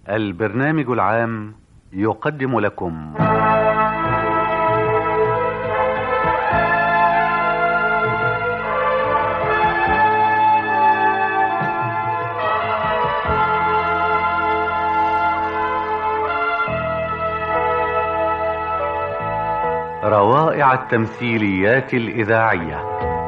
البرنامج العام يقدم لكم روائع التمثيليات الإذاعية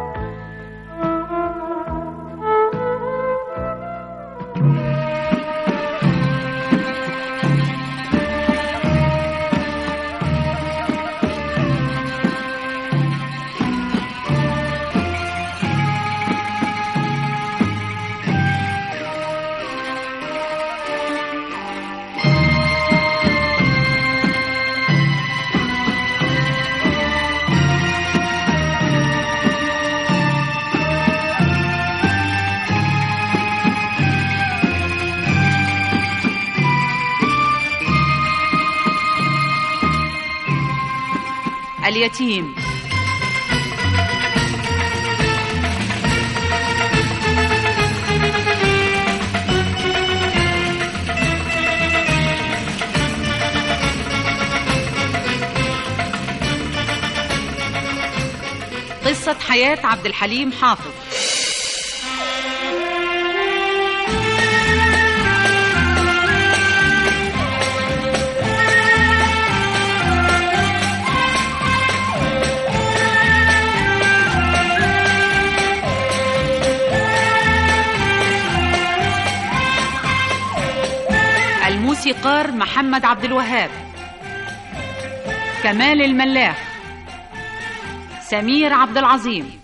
اليتيم قصة حياة عبد الحليم حافظ الموسيقار محمد عبد الوهاب كمال الملاح سمير عبد العظيم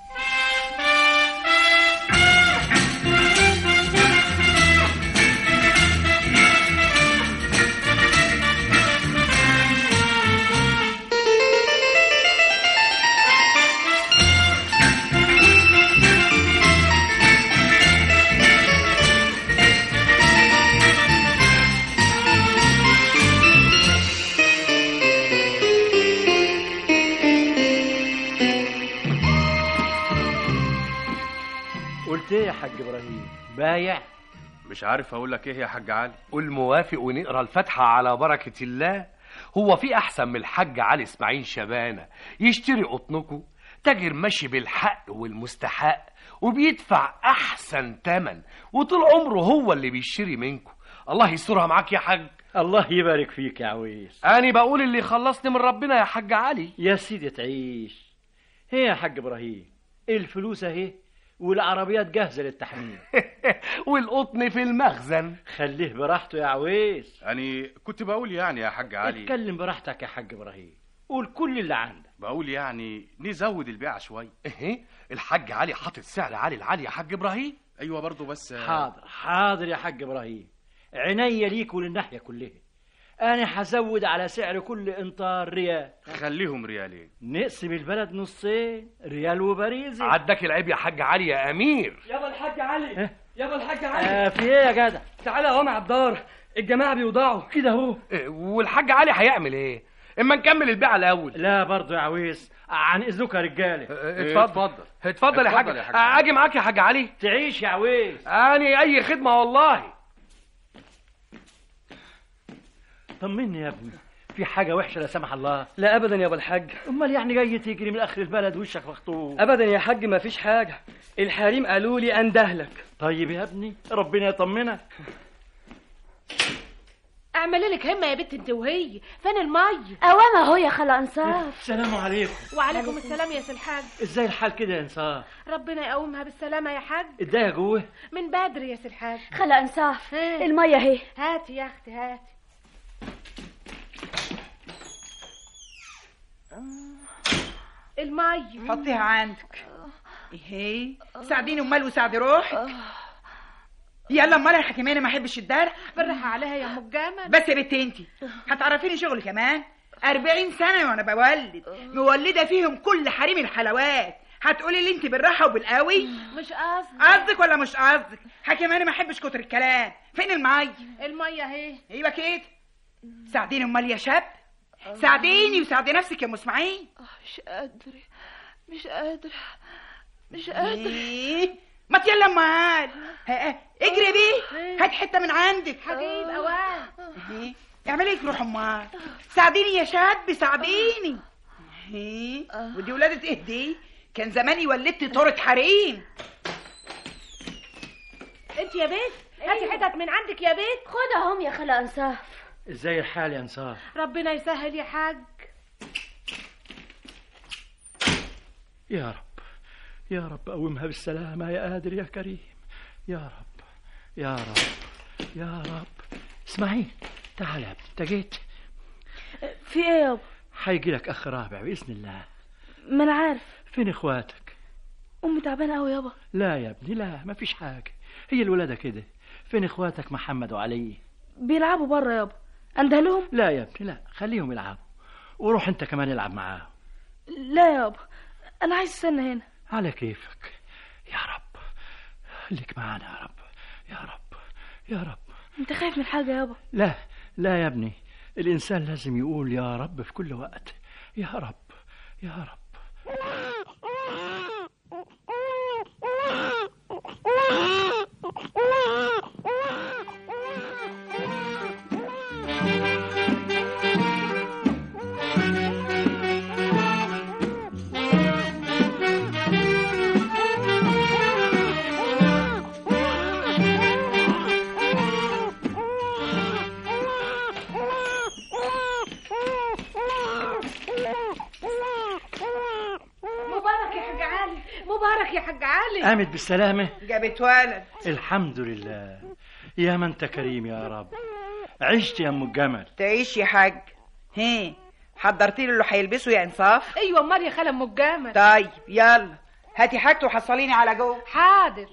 قلت ايه يا حاج ابراهيم بايع مش عارف اقول لك ايه يا حاج علي قول موافق ونقرا الفاتحة على بركة الله هو في أحسن من الحاج علي إسماعيل شبانة يشتري قطنكم تاجر ماشي بالحق والمستحق وبيدفع أحسن تمن وطول عمره هو اللي بيشتري منكم الله يسترها معاك يا حاج الله يبارك فيك يا عويس أنا بقول اللي خلصني من ربنا يا حاج علي يا سيدي تعيش هي يا حاج ابراهيم الفلوس اهي والعربيات جاهزه للتحميل والقطن في المخزن خليه براحته يا عويس يعني كنت بقول يعني يا حاج علي اتكلم براحتك يا حاج ابراهيم قول كل اللي عندك بقول يعني نزود البيع شويه إيه الحاج علي حاطط سعر عالي العالي يا حاج إبراهيم ايوه برضو بس حاضر حاضر يا حاج ابراهيم عينيا ليك وللناحيه كلها انا هزود على سعر كل انطار ريال خليهم ريالين نقسم البلد نصين ريال وبريزي عدك العيب يا حاج علي يا أمير يابا الحاج علي إيه؟ يابا الحاج علي آه في ايه يا جدع تعالى يا عم الدار الجماعه بيوضعوا كده اهو إيه، والحاج علي هيعمل إيه اما نكمل البيع الاول لا برضه يا عويس عن اذنك يا رجاله اتفضل اتفضل. اتفضل يا حاج اتفضل يا حاج علي. اجي معاك يا حاج علي تعيش يا عويس اني اي خدمه والله طمني يا ابني في حاجه وحشه لا سمح الله لا ابدا يابا الحاج امال يعني جاي تجري من اخر البلد وشك مخطوب ابدا يا حاج ما فيش حاجه الحريم قالوا لي اندهلك طيب يا ابني ربنا يطمنك اعملي لك همه يا بنت انت وهي فين المي اوام اهو يا خلا انصاف السلام عليكم وعليكم السلام يا سي الحاج ازاي الحال كده يا انصاف ربنا يقومها بالسلامه يا حاج اتضايق جوه من بدري يا سي الحاج خلا انصاف إيه؟ المية اهي هاتي يا اختي هاتي المي حطيها عندك ايه ساعديني امال وساعدي روحك يلا امال يا حكيمانه ما احبش الدرع بالراحه عليها يا ام الجمل بس يا بنتي انت هتعرفيني شغل كمان أربعين سنة وأنا بولد مولدة فيهم كل حريم الحلوات هتقولي لي انت بالراحة وبالقوي مش قصدي قصدك ولا مش قصدك حكيم انا ما احبش كتر الكلام فين المي الميه اهي ايوه كده ساعديني امال يا شاب ساعديني وساعدي نفسك يا ام اسماعيل مش قادرة مش قادرة مش قادرة ايه ما يلا امال ها- ها، اجري بيه هات حته من عندك هجيب اوام إيه؟ اعملي لك روح امال ساعديني يا شاب ساعديني إيه؟ ودي ولادة ايه دي كان زماني ولدت طارق حريم انت يا بنت هاتي حتت من عندك يا بنت خدهم يا خلا انصاف ازاي الحال يا انصاف ربنا يسهل يا حاج يا رب يا رب قومها بالسلامة يا قادر يا كريم يا رب يا رب يا رب اسمعي تعال يا ابني انت جيت في ايه يابا هيجي لك اخ رابع باذن الله ما انا عارف فين اخواتك امي تعبانه قوي يابا لا يا ابني لا ما فيش حاجه هي الولاده كده فين اخواتك محمد وعلي بيلعبوا بره يابا انده لهم لا يا ابني لا خليهم يلعبوا وروح انت كمان العب معاهم لا يابا انا عايز استنى هنا على كيفك يا رب خليك معانا يا رب يا رب يا رب انت خايف من حاجه يابا لا لا يا ابني الإنسان لازم يقول يا رب في كل وقت يا رب يا رب مبارك يا حاج علي مبارك يا حاج علي قامت بالسلامة جابت ولد الحمد لله يا من انت كريم يا رب عشت يا ام الجمل تعيش يا حاج هي حضرتي له اللي هيلبسه يا انصاف ايوه امال يا خاله ام الجمل طيب يلا هاتي حاجته وحصليني على جوه حاضر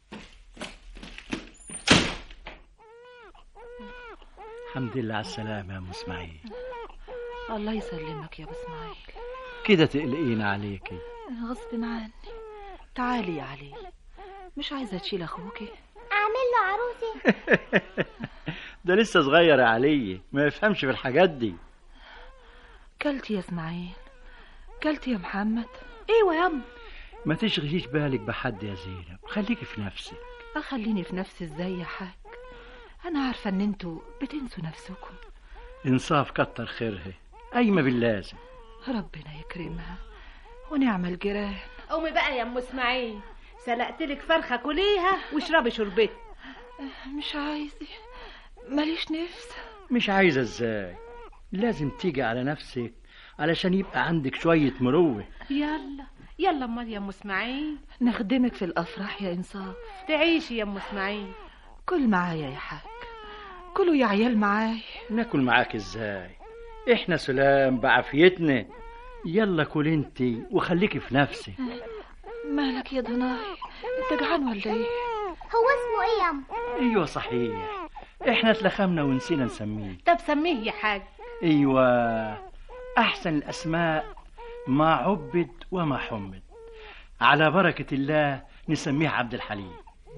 الحمد لله على السلامة يا ام اسماعيل الله يسلمك يا ابو اسماعيل كده تقلقين عليكي غصب عني تعالي يا علي مش عايزه تشيل اخوكي اعمل له عروسي ده لسه صغير يا علي ما يفهمش في الحاجات دي كلتي يا اسماعيل كلتي يا محمد ايوه يا ام ما تشغليش بالك بحد يا زينب خليكي في نفسك اخليني في نفسي ازاي يا حاج انا عارفه ان انتوا بتنسوا نفسكم انصاف كتر خيرها قايمة باللازم ربنا يكرمها ونعم الجيران قومي بقى يا ام اسماعيل سلقت لك فرخه كليها واشربي شربتي مش عايزه ماليش نفس مش عايزة ازاي لازم تيجي على نفسك علشان يبقى عندك شوية مروة يلا يلا امال يا ام اسماعيل نخدمك في الافراح يا انصاف تعيشي يا ام اسماعيل كل معايا يا حاج كلوا يا عيال معاي ناكل معاك ازاي احنا سلام بعافيتنا يلا كل انتي وخليكي في نفسك مالك يا ضناي انت جعان ولا ايه هو اسمه ايه يا ام ايوه صحيح احنا اتلخمنا ونسينا نسميه طب سميه يا حاج ايوه احسن الاسماء ما عبد وما حمد على بركة الله نسميه عبد الحليم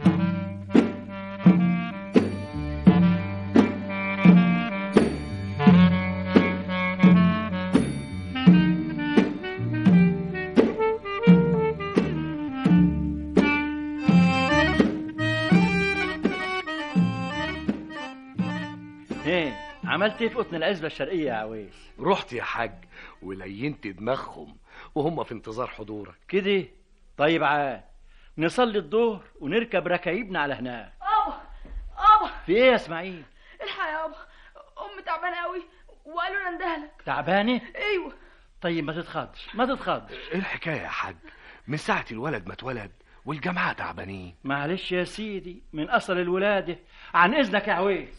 ايه عملت ايه في قطن العزبة الشرقية يا عويس رحت يا حاج ولينت دماغهم وهم في انتظار حضورك كده طيب عاد نصلي الظهر ونركب ركايبنا على هناك ابا ابا في ايه يا اسماعيل الحق يا ابا امي تعبانه قوي وقالوا لنا اندهلك تعبانه ايوه طيب ما تتخضش ما تتخضش ايه الحكايه يا حاج من ساعه الولد ما اتولد والجماعه تعبانين معلش يا سيدي من اصل الولاده عن اذنك يا عويس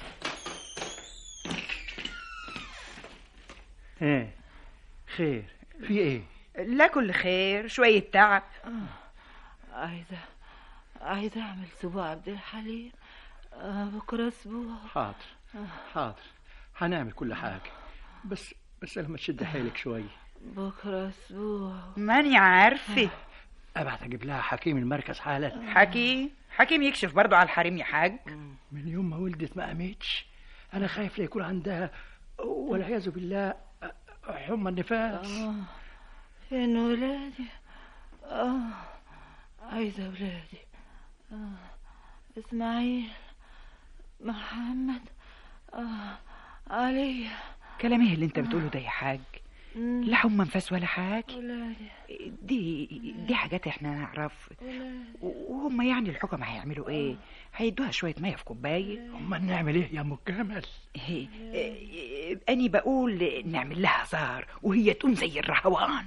ايه خير في ايه لا كل خير شوية تعب عايزه عايزه اعمل سبوع عبد الحليم آه بكره اسبوع حاضر حاضر هنعمل كل حاجه بس بس لما تشد حيلك شويه بكره اسبوع ماني عارفة ابعت اجيب لها حكيم المركز حالا حكيم حكيم يكشف برضو على الحريم يا حاج من يوم ما ولدت ما قامتش انا خايف لا يكون عندها والعياذ بالله حمى النفاس آه فين ولادي اه عايزه ولادي آه اسماعيل محمد اه علي كلام ايه اللي انت بتقوله ده يا حاج لا حمى انفاس ولا حاجه دي دي حاجات احنا نعرف وهم يعني الحكم هيعملوا ايه هيدوها شويه ميه في كوبايه امال نعمل ايه يا ام الجمل إيه، إيه، اني بقول نعمل لها زار وهي تقوم زي الرهوان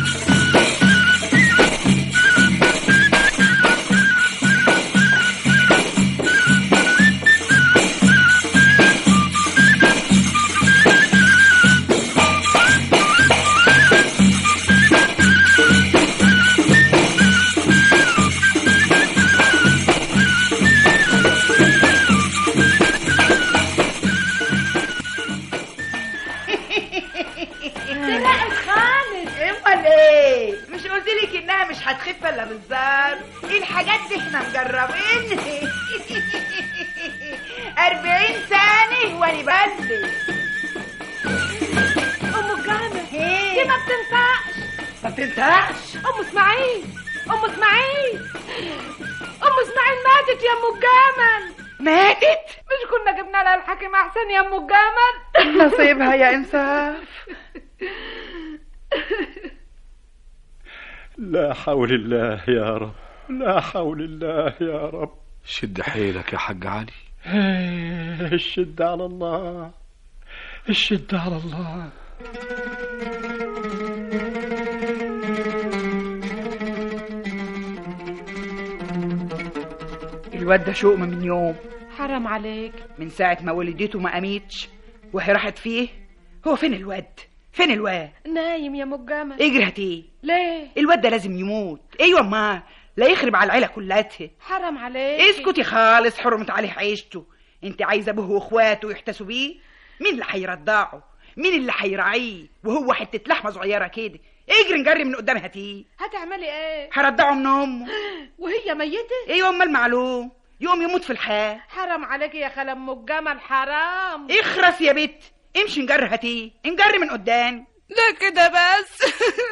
سرقت خالد امال ايه مش قلت لك انها مش هتخف الا بالزار الحاجات دي احنا مجربين أربعين سنة وانا بلد ام الجامع دي ما بتنفعش ما بتنتهش ام اسماعيل ام اسماعيل ام اسماعيل ماتت يا ام الجمل ماتت مش كنا جبنا لها الحكيم احسن يا ام الجمل نصيبها يا انسان لا حول الله يا رب لا حول الله يا رب شد حيلك يا حاج علي إيه، الشدة على الله الشدة على الله الواد ده شؤم من يوم حرام عليك من ساعة ما ولدته ما قامتش وهي راحت فيه هو فين الواد فين الواد نايم يا ام الجمل اجري هاتيه ليه الواد ده لازم يموت ايوه ما لا يخرب على العيله كلها حرام عليك اسكتي خالص حرمت عليه عيشته انت عايزه ابوه واخواته يحتسوا بيه مين اللي هيرضعه مين اللي هيراعيه وهو حته لحمه صغيره كده اجري نجري من قدام هاتيه هتعملي ايه هرضعه من امه وهي ميته ايوه امال معلوم يوم يموت في الحياه حرام عليك يا خال ام الجمل حرام اخرس يا بت امشي نجري هاتيه نجري من قدام لا كده بس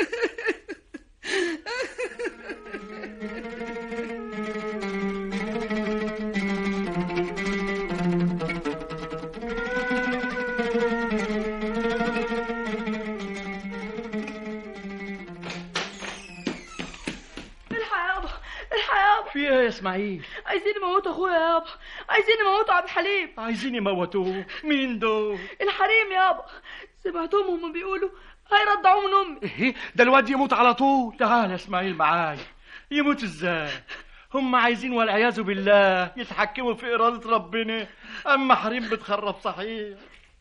الحق يابا الحق يابا في ايه يا اسماعيل عايزين يموتوا اخويا يابا عايزين يموتوا عبد الحليم عايزين يموتوه مين دول الحريم يابا سمعتهم هم بيقولوا هيرضعوه من امي ايه ده الواد يموت على طول تعال يا اسماعيل معايا يموت ازاي هم عايزين والعياذ بالله يتحكموا في إرادة ربنا أما حريم بتخرب صحيح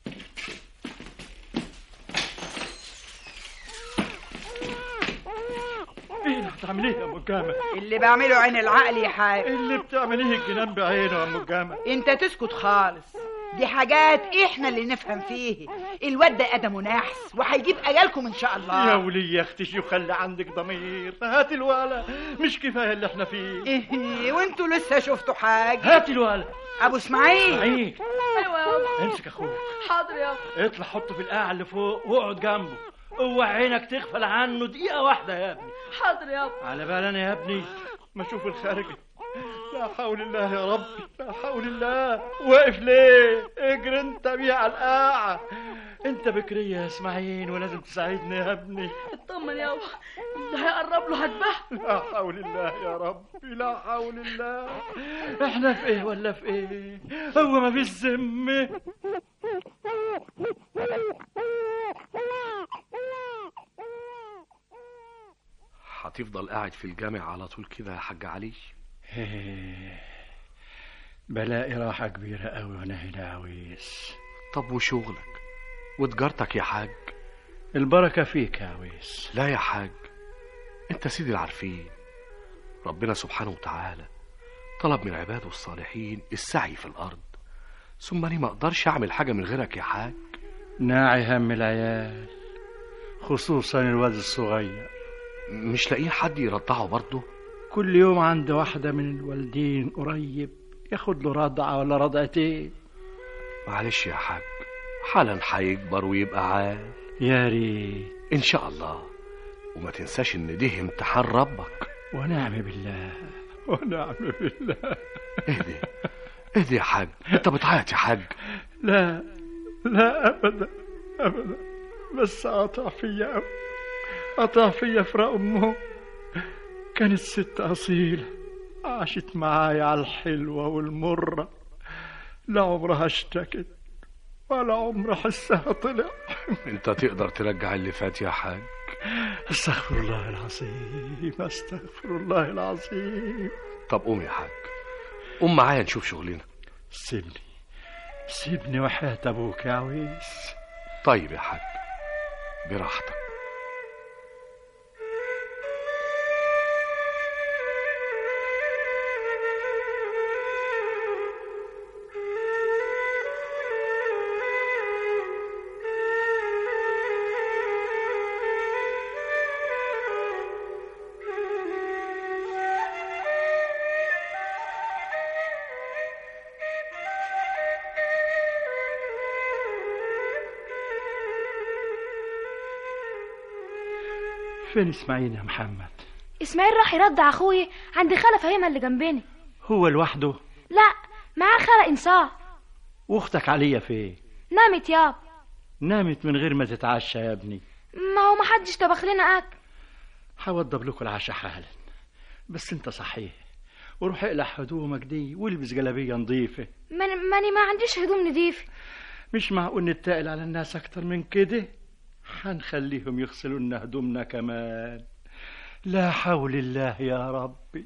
ايه اللي بتعمليه يا ام الجامع اللي بعمله عين العقل يا حاج اللي بتعمليه الجنان بعينه يا ام الجامع انت تسكت خالص دي حاجات احنا اللي نفهم فيه الواد ده ادم ونحس وهيجيب اجالكم ان شاء يا الله ولي يا اختي شو خلي عندك ضمير هات الولا مش كفايه اللي احنا فيه ايه وانتوا لسه شفتوا حاجه هات الولا ابو اسماعيل اسماعيل ايوه يابا امسك اخوك حاضر يابا اطلع حطه في القاع اللي فوق واقعد جنبه اوعى عينك تغفل عنه دقيقه واحده يا ابني حاضر يابا على بال انا يا ابني ما اشوف الخارجه لا حول الله يا رب لا حول الله واقف ليه اجري انت بيه على القاعه انت بكريه يا اسماعيل ولازم تساعدني يا ابني اطمن يابا اللي هيقرب له هذبحه لا حول الله يا رب لا حول الله احنا في ايه ولا في ايه هو ما فيش ذمه هتفضل قاعد في الجامع على طول كده يا حاج علي بلاقي راحة كبيرة أوي وأنا هنا عويس طب وشغلك وتجارتك يا حاج البركة فيك يا عويس لا يا حاج انت سيدي العارفين ربنا سبحانه وتعالى طلب من عباده الصالحين السعي في الأرض ثم أنا ما أقدرش أعمل حاجة من غيرك يا حاج ناعي هم العيال خصوصا الواد الصغير مش لاقيين حد يرضعه برضه كل يوم عند واحدة من الوالدين قريب ياخد له رضعة ولا رضعتين معلش يا حاج حالا هيكبر ويبقى عال يا ريت إن شاء الله وما تنساش إن ده امتحان ربك ونعم بالله ونعم بالله اهدي اهدي يا حاج انت بتعيط يا حاج لا لا ابدا ابدا بس قطع فيا أوي. قطع فيا فراق امه كانت ست اصيله عاشت معايا على الحلوه والمره لا عمرها اشتكت ولا عمر حسها طلع انت تقدر ترجع اللي فات يا حاج استغفر الله العظيم استغفر الله العظيم طب قوم يا حاج قوم معايا نشوف شغلنا سيبني سيبني وحياة ابوك يا عويس طيب يا حاج براحتك فين اسماعيل يا محمد اسماعيل راح يرضع اخوي عند خالة فهيمة اللي جنبنا هو لوحده لا معاه خالة انصاف واختك عليا فين نامت ياب نامت من غير ما تتعشى يا ابني ما هو محدش طبخ لنا اكل هوضب لكم العشاء حالا بس انت صحيح وروح اقلع هدومك دي والبس جلابيه نظيفه ماني ماني ما عنديش هدوم نضيفة مش معقول نتقل على الناس اكتر من كده هنخليهم يغسلوا لنا هدومنا كمان لا حول الله يا ربي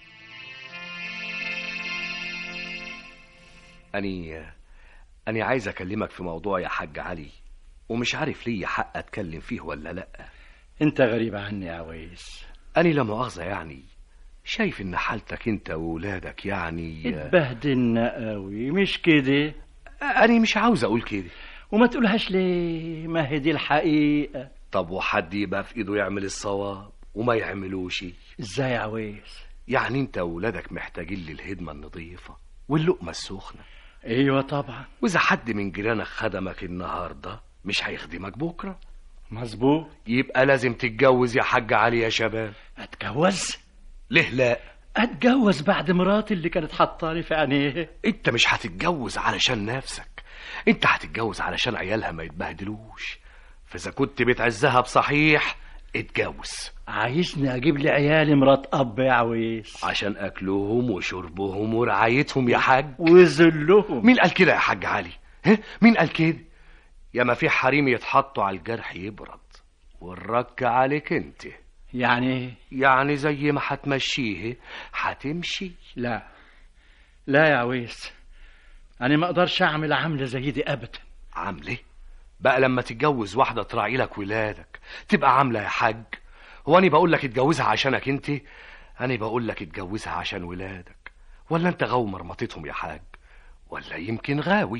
أني أني عايز أكلمك في موضوع يا حاج علي ومش عارف ليه حق أتكلم فيه ولا لأ انت غريب عني يا عويس أني لا مؤاخذة يعني شايف إن حالتك أنت وولادك يعني اتبهدلنا قوي مش كده أني مش عاوز أقول كده وما تقولهاش ليه ما هي دي الحقيقة طب وحد يبقى في إيده يعمل الصواب وما يعملوش ازاي يا عويس يعني أنت وولادك محتاجين للهدمة النظيفة واللقمة السخنة ايوه طبعا وإذا حد من جيرانك خدمك النهاردة مش هيخدمك بكرة مظبوط يبقى لازم تتجوز يا حاج علي يا شباب اتجوز ليه لا اتجوز بعد مراتي اللي كانت حاطاني في عينيه انت مش هتتجوز علشان نفسك انت هتتجوز علشان عيالها ما يتبهدلوش فاذا كنت بتعزها بصحيح اتجوز عايزني اجيب لي عيالي مرات اب يا عويس عشان اكلهم وشربهم ورعايتهم يا حاج وذلهم مين قال كده يا حاج علي ها مين قال كده يا ما في حريم يتحطوا على الجرح يبرد والرك عليك انت يعني ايه يعني زي ما هتمشيه هتمشي لا لا يا عويس انا ما اقدرش اعمل عمله زي دي ابدا عامله بقى لما تتجوز واحده تراعي لك ولادك تبقى عامله يا حاج هو انا بقول لك اتجوزها عشانك انت انا بقول لك اتجوزها عشان ولادك ولا انت غاوي مرمطتهم يا حاج ولا يمكن غاوي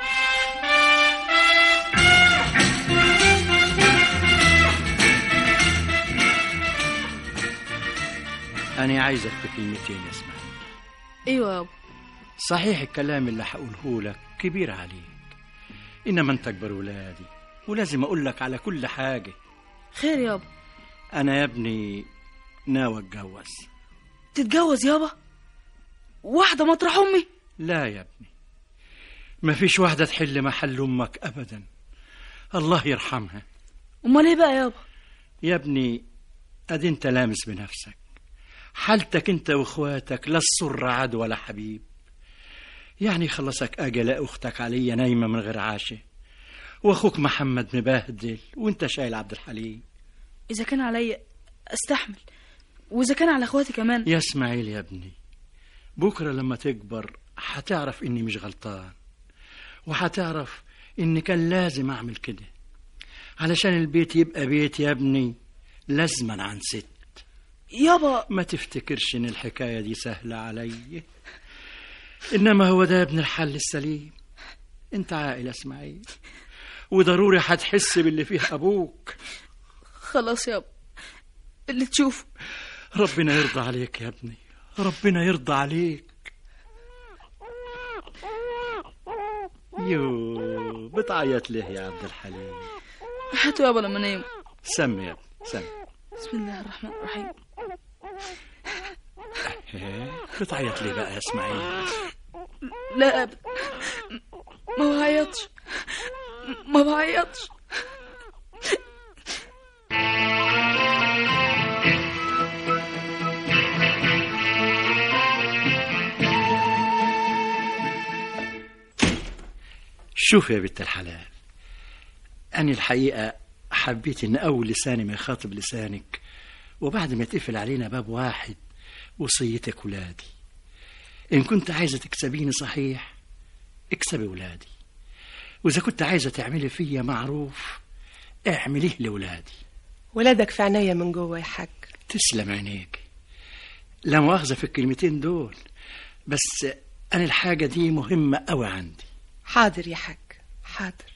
انا عايزك في كلمتين يا اسماعيل ايوه يابا صحيح الكلام اللي هقوله لك كبير عليك انما انت اكبر ولادي ولازم اقول لك على كل حاجه خير يابا انا يا ابني ناوي اتجوز تتجوز يابا واحده مطرح امي لا يا ابني مفيش واحده تحل محل امك ابدا الله يرحمها امال ايه بقى يابا يا ابني ادي انت لامس بنفسك حالتك انت واخواتك لا السر عاد ولا حبيب يعني خلصك اجل اختك عليا نايمه من غير عاشه واخوك محمد مبهدل وانت شايل عبد الحليم اذا كان عليا استحمل واذا كان على اخواتي كمان يا اسماعيل يا ابني بكره لما تكبر هتعرف اني مش غلطان وهتعرف ان كان لازم اعمل كده علشان البيت يبقى بيت يا ابني لازما عن ست يابا ما تفتكرش ان الحكايه دي سهله علي انما هو ده يا ابن الحل السليم انت عاقل يا اسماعيل وضروري هتحس باللي فيه ابوك خلاص يابا اللي تشوفه ربنا يرضى عليك يا ابني ربنا يرضى عليك يو بتعيط ليه يا عبد الحليم هاتوا يابا لما نايم سمي يا ابني سمي بسم الله الرحمن الرحيم إيه؟ بتعيط ليه بقى يا اسماعيل لا ابدا ما هو عيطش ما بعيطش شوف يا بنت الحلال أنا الحقيقة حبيت إن أول لساني ما يخاطب لسانك وبعد ما تقفل علينا باب واحد وصيتك ولادي إن كنت عايزة تكسبيني صحيح اكسبي ولادي وإذا كنت عايزة تعملي فيا معروف اعمليه لولادي ولادك في عينيا من جوه يا حاج تسلم عينيك لا مؤاخذة في الكلمتين دول بس أنا الحاجة دي مهمة أوي عندي حاضر يا حاج حاضر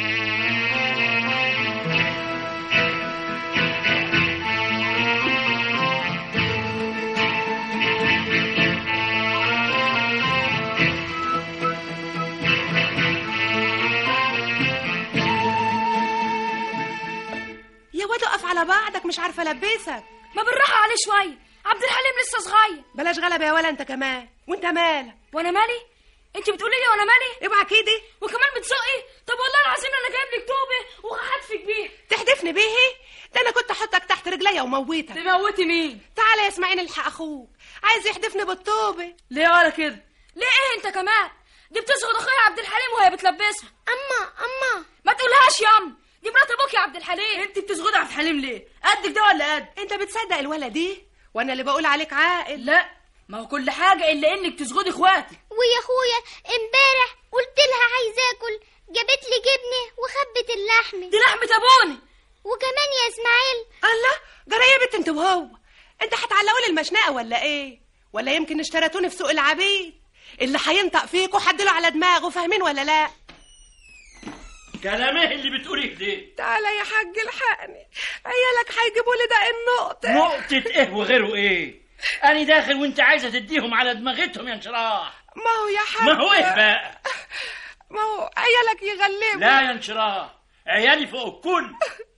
يا واد اقف على بعضك مش عارفه البسك ما بالراحة عليه شوية عبد الحليم لسه صغير بلاش غلبه يا ولا انت كمان وانت مالك وانا مالي انت بتقولي لي وانا مالي اوعى كده وكمان بتسقي طب والله العظيم انا جايب لك توبه وهحدفك بيها تحدفني بيه ده انا كنت احطك تحت رجليا وموتك تموتي مين تعالى يا اسماعيل الحق اخوك عايز يحدفني بالطوبه ليه ولا كده ليه ايه انت كمان دي بتشغل اخويا عبد الحليم وهي بتلبسها اما اما ما تقولهاش يا ام دي مرات ابوك يا عبد الحليم انت بتشغلي عبد الحليم ليه قدك ده ولا قد انت بتصدق الولد دي وانا اللي بقول عليك عاقل لا ما هو كل حاجه الا انك تشغلي اخواتي ويا اخويا امبارح قلت لها عايزه اكل جابت لي جبنه وخبت اللحم دي لحمه ابوني وكمان يا اسماعيل الله جريبت انت وهو انت هتعلقوا لي المشنقه ولا ايه ولا يمكن اشتريتوني في سوق العبيد اللي هينطق فيكوا حدله على دماغه فاهمين ولا لا كلام ايه اللي بتقوليه ده تعالى يا حاج الحقني عيالك هيجيبوا لي ده النقطه نقطة ايه وغيره ايه انا داخل وانت عايزة تديهم على دماغتهم يا انشراح ما هو يا حاج ما هو ايه بقى ما هو عيالك يغلبوا لا يا انشراح عيالي فوق الكل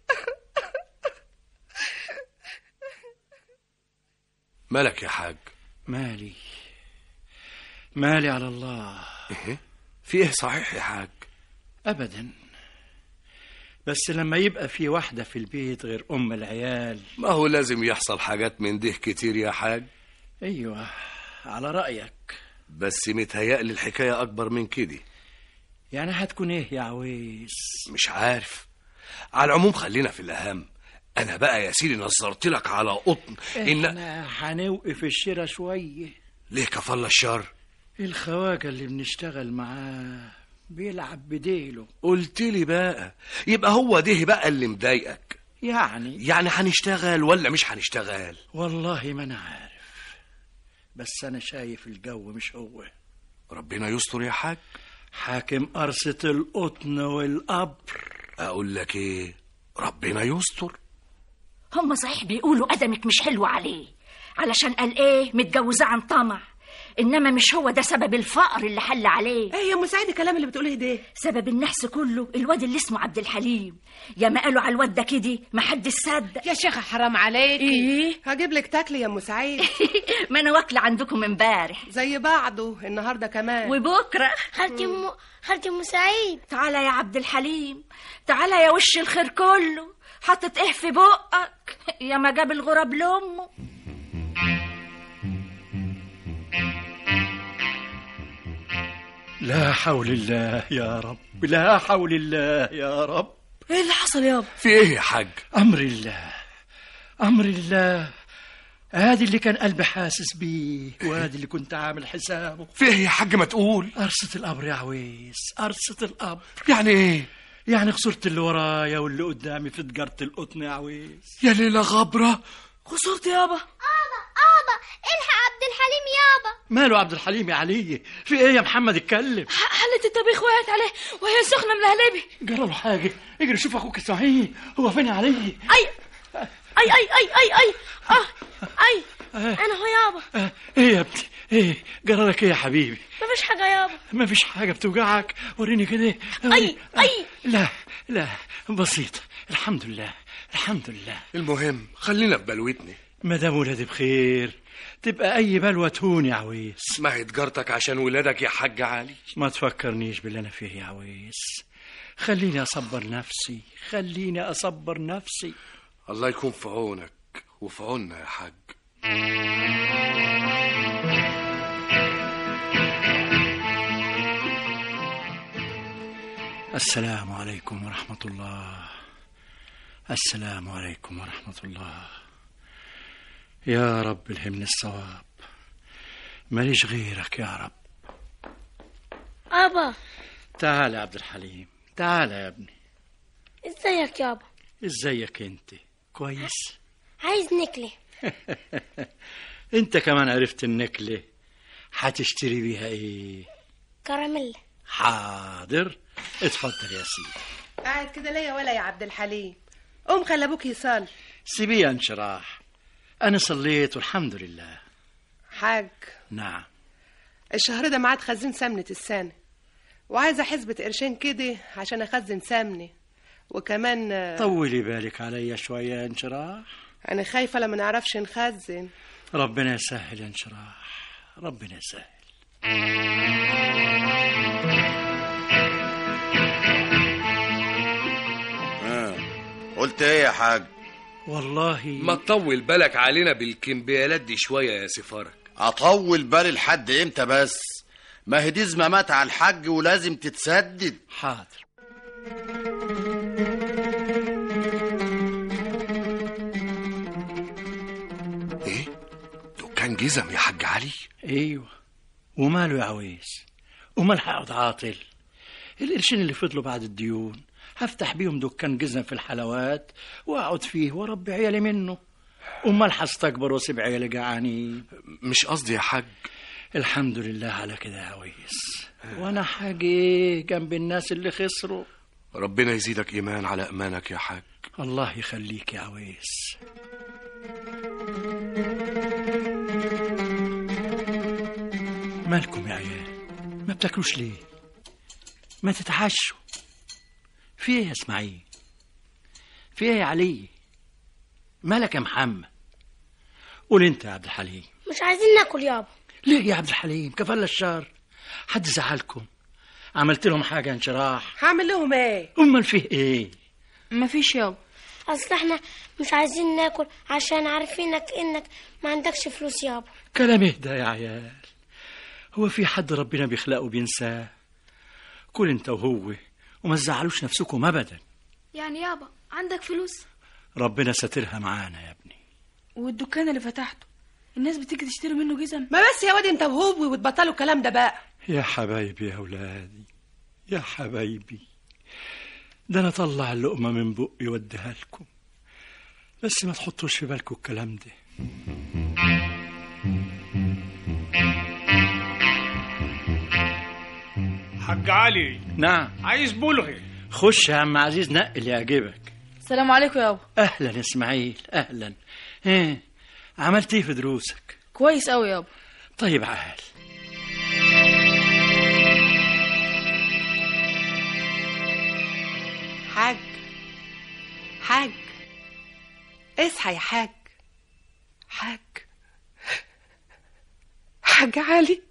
مالك يا حاج مالي مالي على الله ايه في ايه صحيح يا حاج ابدا بس لما يبقى في واحدة في البيت غير ام العيال ما هو لازم يحصل حاجات من ده كتير يا حاج ايوه على رأيك بس متهيألي الحكاية أكبر من كده يعني هتكون ايه يا عويس مش عارف على العموم خلينا في الأهم أنا بقى يا سيدي نظرت لك على قطن إن احنا هنوقف الشراء شوية ليه كفل الشر الخواجة اللي بنشتغل معاه بيلعب بديله قلت لي بقى يبقى هو ده بقى اللي مضايقك يعني يعني هنشتغل ولا مش هنشتغل والله ما انا عارف بس انا شايف الجو مش هو ربنا يستر يا حاج حاكم قرصة القطن والقبر أقول لك إيه ربنا يستر هم صحيح بيقولوا قدمك مش حلو عليه علشان قال ايه متجوزة عن طمع انما مش هو ده سبب الفقر اللي حل عليه ايه يا مساعد الكلام اللي بتقوليه ده سبب النحس كله الواد اللي اسمه عبد الحليم يا ما قالوا على الواد ده كده ما حدش صدق يا شيخة حرام عليك ايه هجيب لك تاكلي يا ام سعيد ما انا واكله عندكم امبارح زي بعضه النهارده كمان وبكره خالتي ام خالتي ام سعيد تعالى يا عبد الحليم تعالى يا وش الخير كله حاطط ايه في بقك يا ما جاب الغراب لامه لا حول الله يا رب لا حول الله يا رب ايه اللي حصل يابا في إيه يا حاج أمر الله أمر الله هادي اللي كان قلبي حاسس بيه وهادي اللي كنت عامل حسابه في إيه يا حاج ما تقول قرصة القبر يا عويس قرصة القبر يعني إيه يعني خسرت اللي ورايا واللي قدامي في تجارة القطن يا عويس يا ليلة غبرة خسرت يابا ابا ابا الحق عبد الحليم يابا ماله عبد الحليم يا علي في ايه يا محمد اتكلم حلة الطبيخ وقعت عليه وهي سخنة ملهلبة جرى له حاجة اجري شوف اخوك اسماعيل هو فين يا علي اي اي اي اي اي اي اه اي انا هو يابا آه، ايه يا ابني ايه جرى لك ايه يا حبيبي مفيش حاجة يابا ما فيش حاجة بتوجعك وريني كده اي اي لا لا بسيط الحمد لله الحمد لله المهم خلينا في بلوتنا ما دام ولادي بخير تبقى اي بلوه تهون يا عويس ما هي تجارتك عشان ولادك يا حاج علي ما تفكرنيش باللي انا فيه يا عويس خليني أصبر نفسي خليني أصبر نفسي الله يكون في عونك وفي عوننا يا حاج السلام عليكم ورحمة الله السلام عليكم ورحمة الله يا رب الهمني الصواب ماليش غيرك يا رب ابا تعال يا عبد الحليم تعال يا ابني ازيك يابا ازيك انت كويس عايز نكلة انت كمان عرفت النكلة هتشتري بيها ايه كراميل حاضر اتفضل يا سيدي قاعد كده ليا ولا يا عبد الحليم قوم خلي ابوك يصلي سيبيه انشراح انا صليت والحمد لله حاج نعم الشهر ده معاد خزين سمنة السنة وعايزة حسبة قرشين كده عشان أخزن سمنة وكمان آه، طولي بالك عليا شوية يا انشراح أنا خايفة لما نعرفش نخزن ربنا يسهل يا انشراح ربنا يسهل آه. قلت ايه يا حاج والله ما تطول بالك علينا بالكمبيالات دي شوية يا سفارك اطول بالي لحد امتى بس ما هي دي زمامات على الحج ولازم تتسدد حاضر ايه دكان جزم يا حاج علي ايوه وماله يا عويس ومال هقعد عاطل القرشين اللي فضلوا بعد الديون هفتح بيهم دكان جزم في الحلوات واقعد فيه واربي عيالي منه امال هستكبر واسيب عيالي جعانين مش قصدي يا حاج الحمد لله على كده يا عويس وانا حاجة إيه جنب الناس اللي خسروا ربنا يزيدك ايمان على امانك يا حاج الله يخليك يا عويس مالكم يا عيال ما بتاكلوش ليه ما تتعشوا في ايه يا اسماعيل في ايه يا علي مالك يا محمد قول انت يا عبد الحليم مش عايزين ناكل يابا ليه يا عبد الحليم كفل الشر حد زعلكم عملت لهم حاجة يا انشراح هعمل لهم ايه امال فيه ايه مفيش يابا اصل احنا مش عايزين ناكل عشان عارفينك انك ما عندكش فلوس يابا كلام اهدى يا عيال هو في حد ربنا بيخلقه بينساه كل انت وهو وما تزعلوش نفسكم ابدا يعني يابا عندك فلوس ربنا ساترها معانا يا ابني والدكان اللي فتحته الناس بتيجي تشتري منه جزم ما بس يا واد انت وهو وتبطلوا الكلام ده بقى يا حبايبي يا اولادي يا حبايبي ده انا اطلع اللقمه من بقي واديها لكم بس ما تحطوش في بالكم الكلام ده حاج علي نعم عايز بلغي خش يا عم عزيز نقي اللي يعجبك السلام عليكم يابا اهلا يا اسماعيل اهلا ايه عملت ايه في دروسك كويس قوي يابا طيب عال حاج حاج اصحى يا حاج حاج حاج علي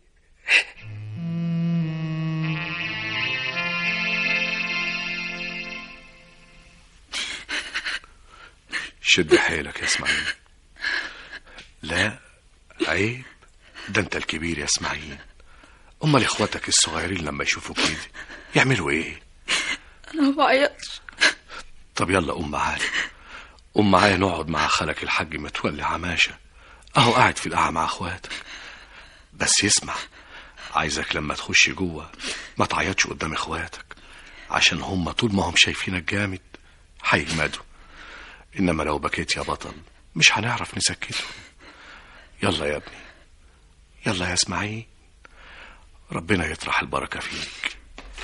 شد حيلك يا اسماعيل لا عيب ده انت الكبير يا اسماعيل امال اخواتك الصغيرين لما يشوفوا كده يعملوا ايه انا ما بعيطش طب يلا قوم معايا قوم معايا نقعد مع خالك الحاج متولي عماشة اهو قاعد في القاعة مع اخواتك بس يسمع عايزك لما تخش جوه ما تعيطش قدام اخواتك عشان هم طول ما هم شايفينك جامد هيجمدوا انما لو بكيت يا بطل مش هنعرف نسكتهم يلا يا ابني يلا يا اسماعيل ربنا يطرح البركة فيك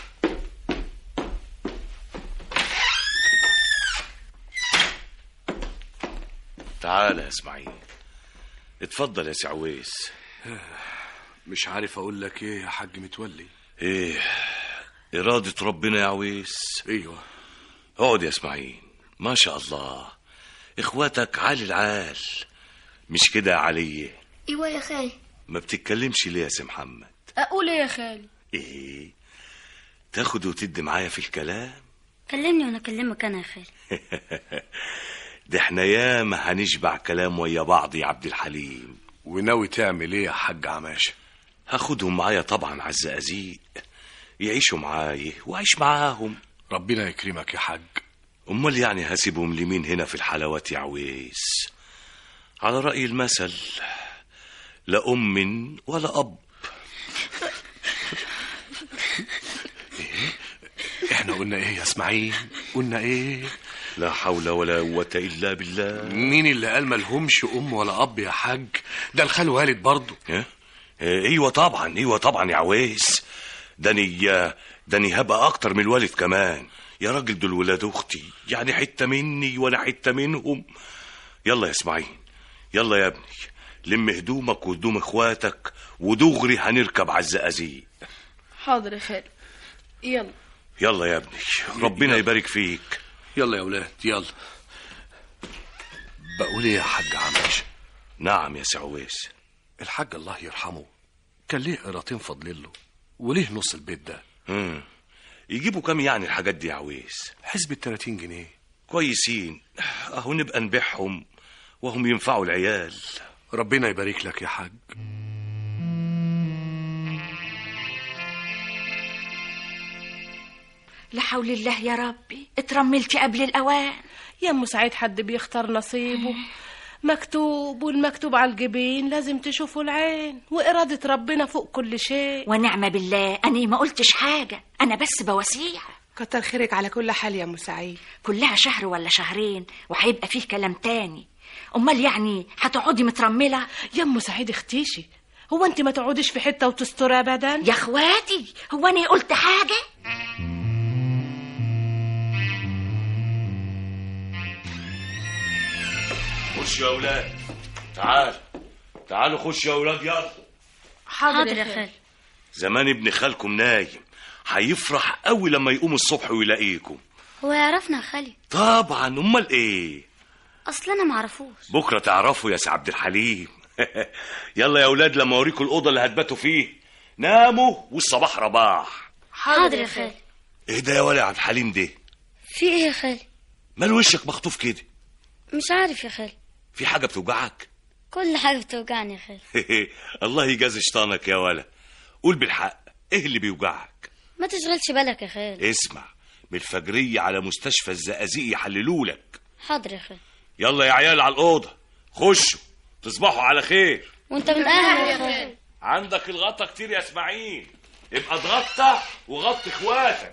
تعال يا اسماعيل اتفضل يا سي عويس مش عارف اقول لك ايه يا حاج متولي ايه إرادة ربنا يا عويس ايوه اقعد يا اسماعيل ما شاء الله اخواتك عالي العال مش كده يا علي ايوه يا خالي ما بتتكلمش ليه يا سي محمد اقول ايه يا خالي ايه تاخد وتدي معايا في الكلام كلمني وانا اكلمك انا يا خالي ده احنا ياما هنشبع كلام ويا بعض يا عبد الحليم وناوي تعمل ايه يا حاج عماشة هاخدهم معايا طبعا على الزقازيق يعيشوا معايا واعيش معاهم ربنا يكرمك يا حاج امال يعني هسيبهم لمين هنا في الحلاوات يا عويس على رأي المثل لا أم ولا أب احنا قلنا ايه يا اسماعيل قلنا ايه لا حول ولا قوة إلا بالله مين اللي قال ملهمش ام ولا اب يا حاج ده الخال والد برضه ها؟ اه، ايوه طبعا ايوه طبعا يا عويس داني داني هبقى اكتر من الوالد كمان يا راجل دول ولاد اختي يعني حته مني ولا حته منهم يلا يا اسماعيل يلا يا ابني لم هدومك وهدوم اخواتك ودغري هنركب على الزقازيق حاضر يا خالي يلا يلا يا ابني ربنا يبارك فيك يلا يا ولاد يلا بقول ايه يا حاج عماشة نعم يا سي عويس الحاج الله يرحمه كان ليه قراطين فاضلين له وليه نص البيت ده مم. يجيبوا كام يعني الحاجات دي يا عويس حسب ال 30 جنيه كويسين اهو نبقى نبيعهم وهم ينفعوا العيال ربنا يبارك لك يا حاج لا حول الله يا ربي اترملتي قبل الأوان يا ام سعيد حد بيختار نصيبه مكتوب والمكتوب على الجبين لازم تشوفه العين وإرادة ربنا فوق كل شيء ونعم بالله أنا ما قلتش حاجة أنا بس بوسيع كتر خيرك على كل حال يا ام سعيد كلها شهر ولا شهرين وهيبقى فيه كلام تاني أمال يعني هتقعدي مترملة يا ام سعيد اختيشي هو انت ما تقعديش في حته وتستري ابدا يا اخواتي هو أنا قلت حاجة خش يا اولاد تعال تعالوا خش يا اولاد يلا حاضر يا خالي زمان ابن خالكم نايم هيفرح قوي لما يقوم الصبح ويلاقيكم هو يعرفنا يا خالي طبعا امال ايه اصل انا معرفوش بكره تعرفوا يا سي عبد الحليم يلا يا اولاد لما اوريكم الاوضه اللي هتباتوا فيه ناموا والصباح رباح حاضر يا خالي ايه ده يا ولا يا عبد الحليم ده في ايه يا خالي مال وشك مخطوف كده مش عارف يا خالي في حاجه بتوجعك كل حاجه بتوجعني يا خالي الله يجازي شيطانك يا ولا قول بالحق ايه اللي بيوجعك ما تشغلش بالك يا خالي اسمع من الفجرية على مستشفى الزقازيق يحللولك حاضر يا خالي يلا يا عيال على الأوضة خشوا تصبحوا على خير وانت من اهل يا خالي عندك الغطا كتير يا اسماعيل ابقى اتغطى وغطي اخواتك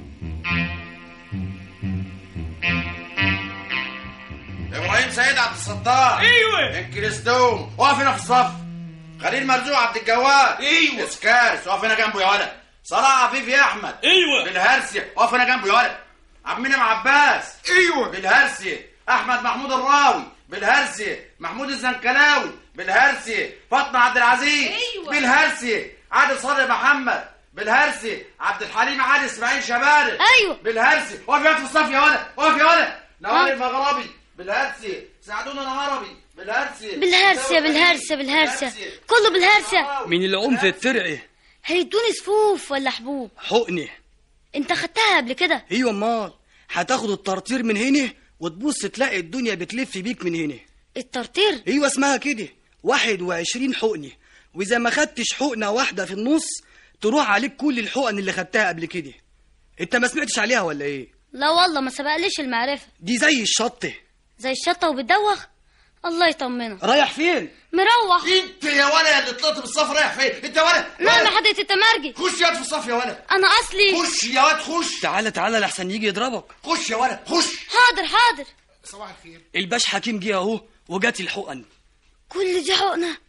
ابراهيم سيد عبد الستار ايوه انكريستوم اقف هنا في الصف خليل مرزوق عبد الجواد ايوه اسكارس اقف هنا جنبه يا ولد صلاح عفيف يا احمد ايوه بالهرسية اقف هنا جنبه يا ولد عبد المنعم عباس ايوه بالهرسية احمد محمود الراوي بالهرسية محمود الزنكلاوي بالهرسية فاطمه عبد العزيز أيوة. بالهرسية عادل صادق محمد بالهرسي عبد الحليم علي اسماعيل شباري ايوه بالهرسي اقف يا في الصف يا ولد اقف يا ولد نوال ها؟ المغربي بالهرسي ساعدونا العربي بالهرسي بالهرسة بالهرسة بالهرسة كله بالهرسة من العنف الترعي هيدوني صفوف ولا حبوب حقني انت خدتها قبل كده ايوه امال هتاخد الطرطير من هنا وتبص تلاقي الدنيا بتلف بيك من هنا الطرطير ايوه اسمها كده واحد وعشرين حقنة واذا ما خدتش حقنة واحدة في النص تروح عليك كل الحقن اللي خدتها قبل كده انت ما سمعتش عليها ولا ايه لا والله ما سبقليش المعرفة دي زي الشطة زي الشطة وبتدوخ الله يطمنك رايح فين مروح انت يا ولد اللي طلعت بالصف رايح فين انت يا ولد نعم يا حضرة التمرجي خش يا واد في الصف يا ولد انا اصلي خش يا واد خش تعالى تعالى لحسن يجي يضربك خش يا ولد خش حاضر حاضر صباح الخير الباش حكيم جه اهو وجات الحقن كل دي حقنة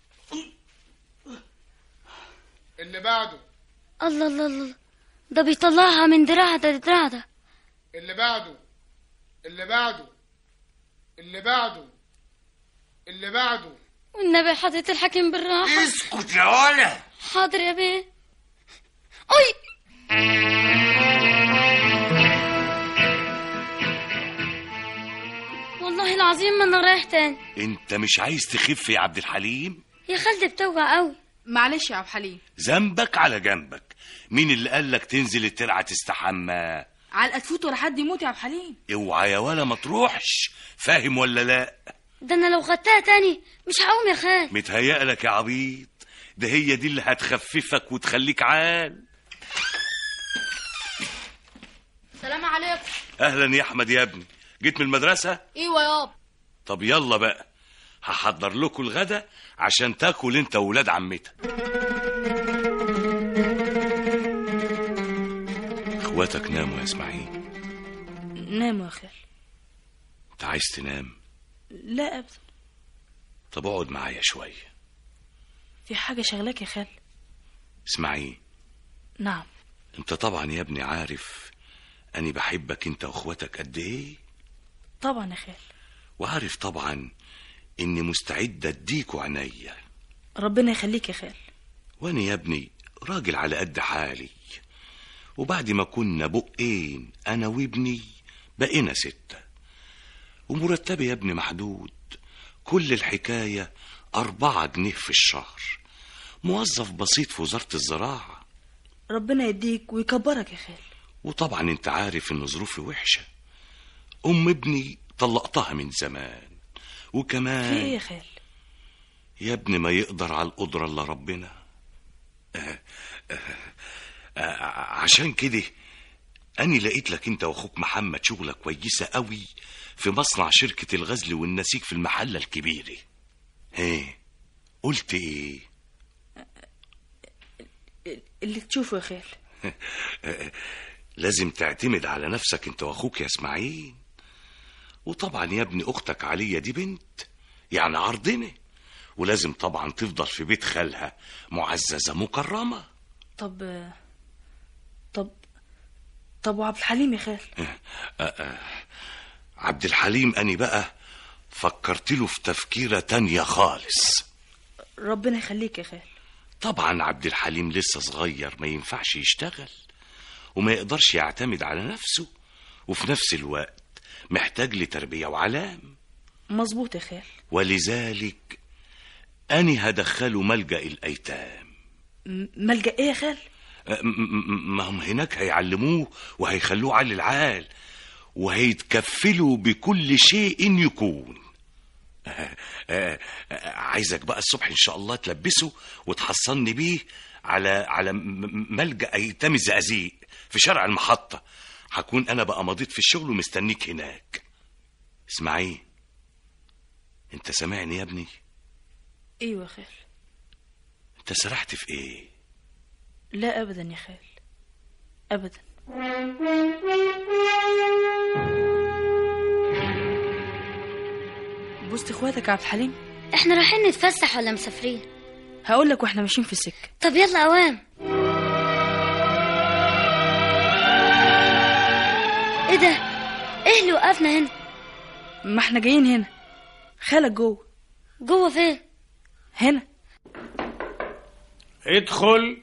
اللي بعده الله الله الله ده بيطلعها من دراع ده لدراع ده اللي بعده اللي بعده اللي بعده اللي بعده والنبي حضرة الحكيم بالراحة اسكت يا ولد حاضر يا بيه اي والله العظيم ما انا رايح تاني انت مش عايز تخف يا عبد الحليم يا خالتي بتوجع قوي معلش يا عبد الحليم ذنبك على جنبك مين اللي قالك تنزل الترعة تستحمى علقة تفوت ولا حد يموت يا عبد الحليم اوعى يا ولا ما تروحش فاهم ولا لا ده انا لو خدتها تاني مش هقوم يا خال متهيألك يا عبيط ده هي دي اللي هتخففك وتخليك عال سلام عليكم اهلا يا احمد يا ابني جيت من المدرسه ايوه يابا طب يلا بقى هحضر لكم الغدا عشان تاكل انت وولاد عمتك اخواتك ناموا يا اسماعيل نام يا خال انت عايز تنام لا ابدا طب اقعد معايا شويه في حاجة شغلاك يا خال اسماعيل نعم انت طبعا يا ابني عارف اني بحبك انت واخواتك قد ايه طبعا يا خال وعارف طبعا اني مستعد اديكوا عينيا ربنا يخليك يا خال وانا يا ابني راجل على قد حالي وبعد ما كنا بقين انا وابني بقينا ستة ومرتبي يا ابني محدود كل الحكاية أربعة جنيه في الشهر موظف بسيط في وزارة الزراعة ربنا يديك ويكبرك يا خال وطبعا انت عارف ان ظروفي وحشة ام ابني طلقتها من زمان وكمان في ايه يا خال يا ابني ما يقدر على القدرة الا ربنا آه آه آه عشان كده أني لقيت لك أنت وأخوك محمد شغلة كويسة قوي في مصنع شركة الغزل والنسيج في المحلة الكبيرة ايه قلت ايه اللي تشوفه يا خال لازم تعتمد على نفسك انت واخوك يا اسماعيل وطبعا يا ابني اختك عليا دي بنت يعني عرضنا ولازم طبعا تفضل في بيت خالها معززة مكرمة طب طب طب وعبد الحليم يا خال آه آه. عبد الحليم أني بقى فكرت له في تفكيرة تانية خالص ربنا يخليك يا خال طبعا عبد الحليم لسه صغير ما ينفعش يشتغل وما يقدرش يعتمد على نفسه وفي نفس الوقت محتاج لتربية وعلام مظبوط يا خال ولذلك أني هدخله ملجأ الأيتام م- ملجأ ايه يا خال أه، م- م- ما هم هناك هيعلموه وهيخلوه على العال وهيتكفلوا بكل شيء يكون أه، أه، أه، عايزك بقى الصبح ان شاء الله تلبسه وتحصلني بيه على على م- م- ملجأ ايتام الزقازيق في شارع المحطة هكون انا بقى مضيت في الشغل ومستنيك هناك اسماعيل انت سامعني يا ابني ايوه يا خال انت سرحت في ايه لا ابدا يا خال ابدا بوست اخواتك يا عبد الحليم احنا رايحين نتفسح ولا مسافرين هقول لك واحنا ماشيين في السكه طب يلا اوام ايه ده ايه اللي وقفنا هنا ما احنا جايين هنا خالك جوه جوه فين هنا ادخل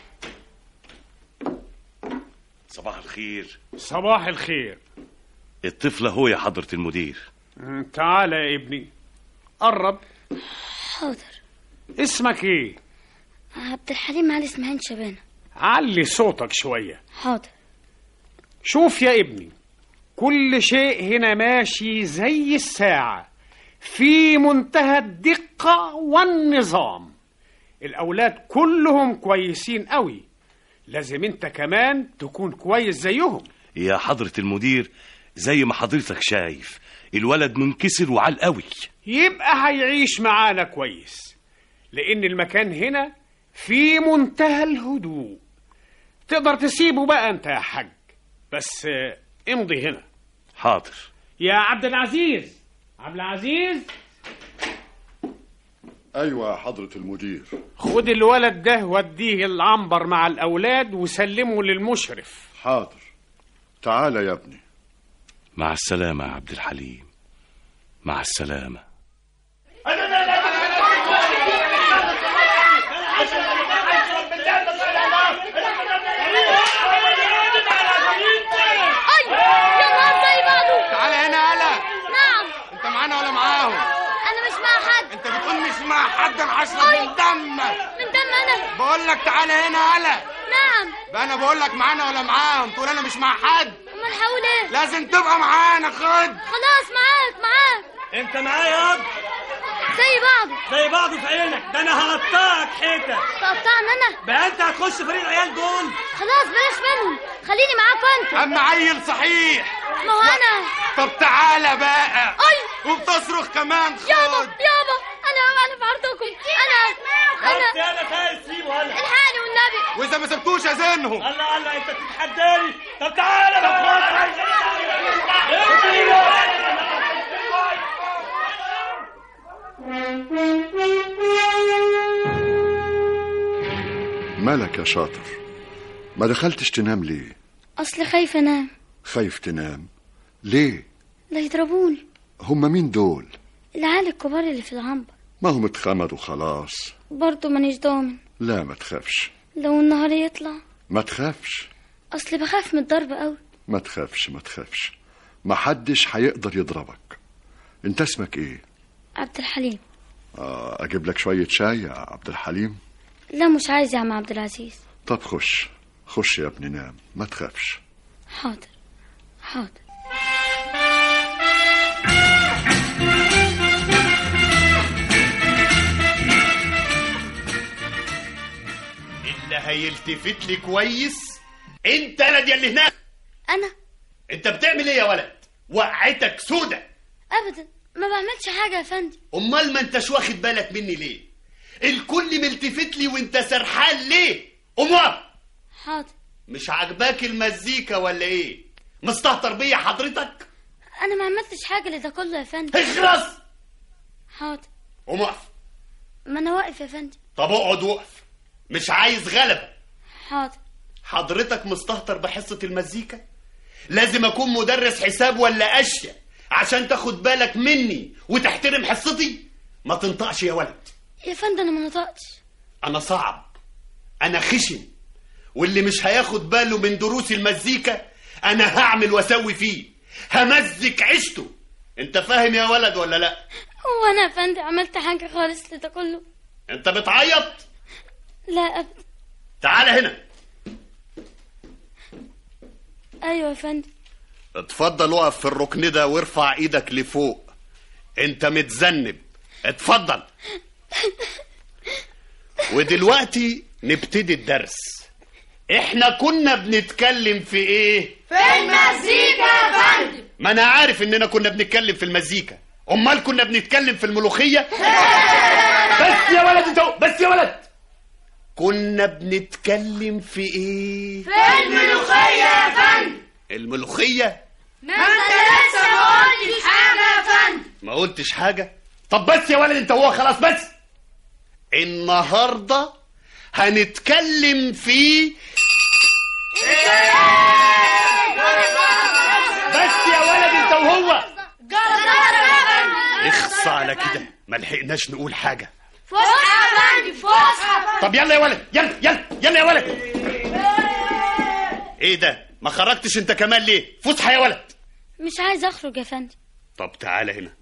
صباح الخير صباح الخير الطفل هو يا حضرة المدير مم، تعال يا ابني قرب حاضر اسمك ايه عبد الحليم علي اسماعيل شبانه علي صوتك شوية حاضر شوف يا ابني كل شيء هنا ماشي زي الساعة في منتهى الدقة والنظام الأولاد كلهم كويسين قوي لازم انت كمان تكون كويس زيهم يا حضرة المدير زي ما حضرتك شايف الولد منكسر وعال قوي يبقى هيعيش معانا كويس لأن المكان هنا في منتهى الهدوء تقدر تسيبه بقى انت يا حاج بس آه، امضي هنا حاضر يا عبد العزيز عبد العزيز ايوه يا حضرة المدير خد الولد ده وديه العنبر مع الأولاد وسلمه للمشرف حاضر تعال يا ابني مع السلامة يا عبد الحليم مع السلامة اي يا نهار زي بعضه تعالى هنا هلا نعم انت معانا ولا معاهم انا مش مع حد انت بتقول مش مع حد انا هشرب أي. من دمك من دم انا بقول لك تعالى هنا هلا نعم بقى انا بقول لك معانا ولا معاهم تقول انا مش مع حد امال هقول ايه لازم تبقى معانا خد خلاص معاك معاك انت معايا ياض زي بعض زي بعض في عينك ده انا هقطعك حته تقطعني انا بقى انت هتخش فريق العيال دول خلاص بلاش منهم خليني معاكم انت اما عيل صحيح ما هو انا طب تعالى بقى اي وبتصرخ كمان خد يابا يابا انا انا في عرضكم انا بس انا يلا خايف سيبه هلا الحقني والنبي واذا ما سبتوش اذنهم الله الله انت بتتحداني طب تعالى بقى مالك يا شاطر ما دخلتش تنام ليه اصل خايفه انام خايف تنام ليه لا يضربوني هم مين دول العيال الكبار اللي في العنبر ما هم اتخمدوا خلاص برضه مانيش ضامن لا ما تخافش لو النهار يطلع ما تخافش اصل بخاف من الضرب قوي ما تخافش ما تخافش ما حدش هيقدر يضربك انت اسمك ايه عبد الحليم آه اجيب لك شوية شاي يا عبد الحليم لا مش عايز يا عم عبد العزيز طب خش خش يا ابني نام ما تخافش حاضر حاضر اللي هيلتفت لي كويس انت ولد يا اللي هناك انا انت بتعمل ايه يا ولد وقعتك سودة ابدا ما بعملش حاجه يا فندم امال ما انتش واخد بالك مني ليه الكل ملتفت لي وانت سرحان ليه قوم واقف. حاضر مش عاجباك المزيكا ولا ايه مستهتر بيا حضرتك انا ما عملتش حاجه لده كله يا فندم اخلص حاضر قوم واقف. ما انا واقف يا فندم طب اقعد وقف مش عايز غلبة حاضر حضرتك مستهتر بحصة المزيكا لازم اكون مدرس حساب ولا اشياء عشان تاخد بالك مني وتحترم حصتي ما تنطقش يا ولد يا فندم انا ما نطقتش انا صعب انا خشن واللي مش هياخد باله من دروس المزيكا انا هعمل واسوي فيه همزك عيشته انت فاهم يا ولد ولا لا هو انا يا فندم عملت حاجه خالص لده كله انت بتعيط لا ابدا تعال هنا ايوه يا فندم اتفضل اقف في الركن ده وارفع ايدك لفوق انت متذنب اتفضل ودلوقتي نبتدي الدرس احنا كنا بنتكلم في ايه في المزيكا يا فندم ما انا عارف اننا كنا بنتكلم في المزيكا امال كنا بنتكلم في الملوخيه بس يا ولد انت بس يا ولد كنا بنتكلم في ايه في الملوخية يا فندم الملوخيه ما انت لسه ما قلتش حاجة يا فندم ما قلتش حاجة طب بس يا ولد انت وهو خلاص بس النهاردة هنتكلم في بس يا ولد انت وهو اخص على كده ما لحقناش نقول حاجة فسحة يا فندم فسحة طب يلا يا ولد يلا يلا يلا يا ولد ايه ده ما خرجتش انت كمان ليه فسحة يا ولد مش عايز اخرج يا فندم طب تعالى هنا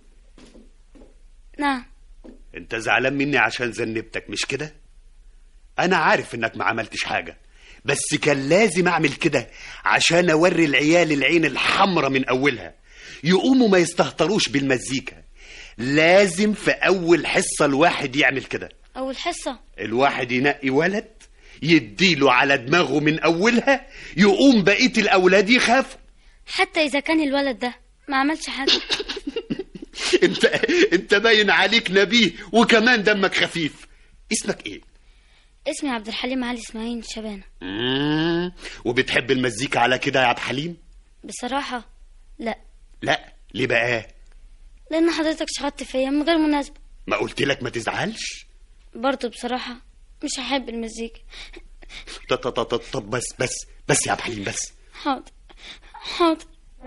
نعم انت زعلان مني عشان ذنبتك مش كده انا عارف انك ما عملتش حاجة بس كان لازم اعمل كده عشان اوري العيال العين الحمرة من اولها يقوموا ما يستهتروش بالمزيكا لازم في اول حصة الواحد يعمل كده اول حصه الواحد ينقي ولد يديله على دماغه من اولها يقوم بقية الاولاد يخافوا حتى اذا كان الولد ده ما عملش حاجه انت انت باين عليك نبيه وكمان دمك خفيف اسمك ايه اسمي عبد الحليم علي اسماعيل شبانه مم. وبتحب المزيكا على كده يا عبد الحليم بصراحه لا لا ليه بقى لان حضرتك شخطت فيا من غير مناسبه ما قلت لك ما تزعلش برضه بصراحه مش هحب المزيكا ط- ط- ط- ط- طب بس بس بس يا عبد الحليم بس حاضر حاضر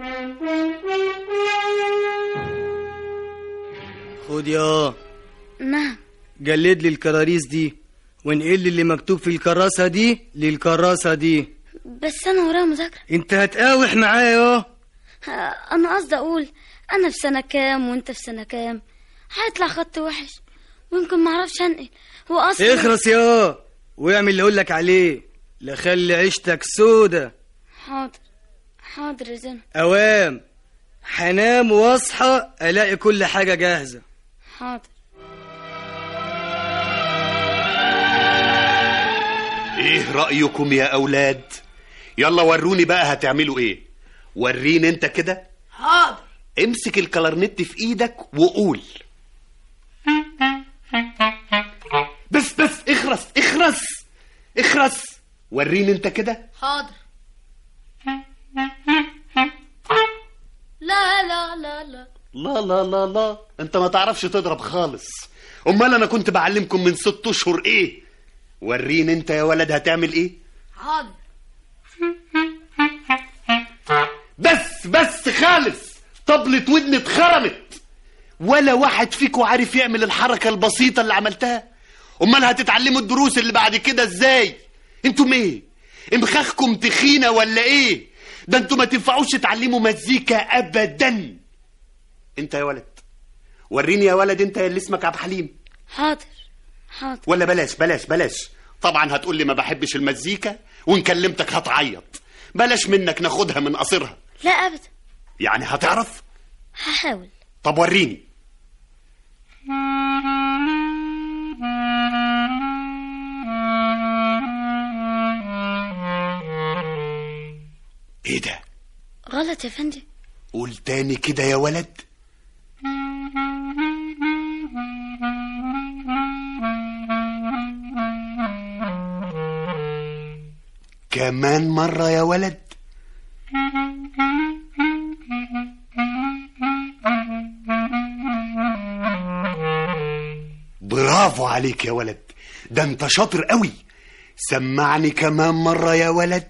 خد يا نعم جلد لي الكراريس دي وانقل لي اللي مكتوب في الكراسة دي للكراسة دي بس انا ورايا مذاكره انت هتقاوح معايا يا آه، انا قصدي اقول انا في سنه كام وانت في سنه كام هيطلع خط وحش ويمكن ما اعرفش انقل هو اصلا اخرس يا واعمل اللي اقول لك عليه لا خلي عيشتك سودة حاضر حاضر يا زينب اوام هنام واصحى الاقي كل حاجه جاهزه حاضر ايه رأيكم يا اولاد يلا وروني بقى هتعملوا ايه وريني انت كده حاضر امسك الكلارنت في ايدك وقول بس بس اخرس اخرس اخرس وريني انت كده حاضر لا لا لا لا لا لا لا لا انت ما تعرفش تضرب خالص امال انا كنت بعلمكم من ست اشهر ايه وريني انت يا ولد هتعمل ايه حاضر بس بس خالص طبلة ودني اتخرمت ولا واحد فيكم عارف يعمل الحركة البسيطة اللي عملتها امال هتتعلموا الدروس اللي بعد كده ازاي انتم ايه امخاخكم تخينة ولا ايه ده انتم ما تنفعوش تتعلموا مزيكا ابدا انت يا ولد وريني يا ولد انت اللي اسمك عبد الحليم حاضر حاضر ولا بلاش بلاش بلاش طبعا هتقول لي ما بحبش المزيكا وان كلمتك هتعيط بلاش منك ناخدها من قصرها لا ابدا يعني هتعرف هحاول طب وريني ايه ده غلط يا فندم قول تاني كده يا ولد كمان مرة يا ولد برافو عليك يا ولد ده انت شاطر قوي سمعني كمان مرة يا ولد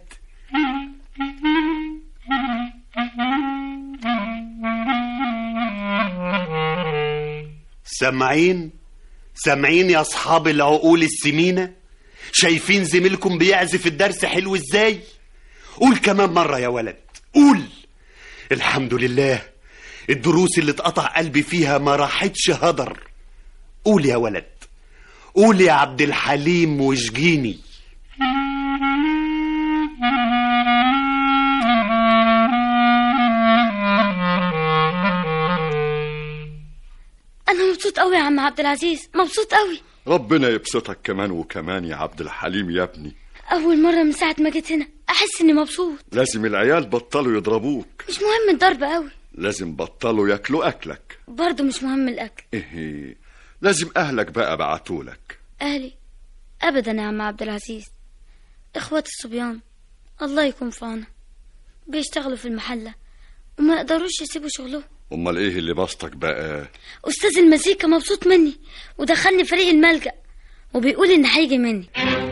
سامعين سامعين يا اصحاب العقول السمينة شايفين زميلكم بيعزف الدرس حلو ازاي قول كمان مرة يا ولد قول الحمد لله الدروس اللي اتقطع قلبي فيها ما راحتش هدر قول يا ولد قول يا عبد الحليم وشجيني انا مبسوط قوي يا عم عبد العزيز مبسوط قوي ربنا يبسطك كمان وكمان يا عبد الحليم يا ابني اول مره من ساعه ما جيت هنا احس اني مبسوط لازم العيال بطلوا يضربوك مش مهم الضرب قوي لازم بطلوا ياكلوا اكلك برضه مش مهم الاكل ايه لازم اهلك بقى بعتولك اهلي ابدا يا عم عبد العزيز اخوات الصبيان الله يكون في عونها بيشتغلوا في المحله وما يقدروش يسيبوا شغلهم امال ايه اللي بسطك بقى استاذ المزيكا مبسوط مني ودخلني فريق الملجأ وبيقول ان هيجي مني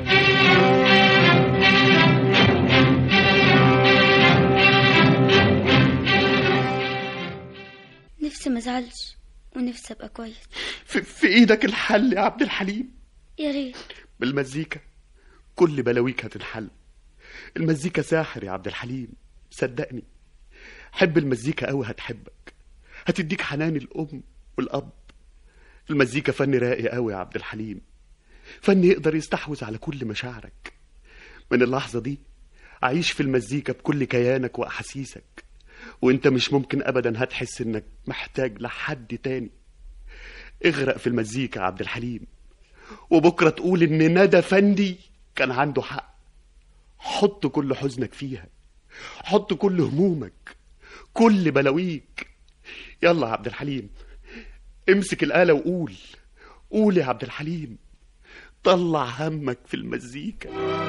نفسي ما ازعلش ونفسي ابقى كويس في, في ايدك الحل يا عبد الحليم يا ريت بالمزيكا كل بلاويك هتنحل المزيكا ساحر يا عبد الحليم صدقني حب المزيكا قوي هتحبك هتديك حنان الام والاب المزيكا فن راقي قوي يا عبد الحليم فن يقدر يستحوذ على كل مشاعرك من اللحظة دي عيش في المزيكا بكل كيانك وأحاسيسك وانت مش ممكن أبدا هتحس انك محتاج لحد تاني اغرق في المزيكا يا عبد الحليم وبكرة تقول ان ندى فندي كان عنده حق حط كل حزنك فيها حط كل همومك كل بلاويك يلا يا عبد الحليم امسك الآلة وقول قول يا عبد الحليم طلع همك في المزيكا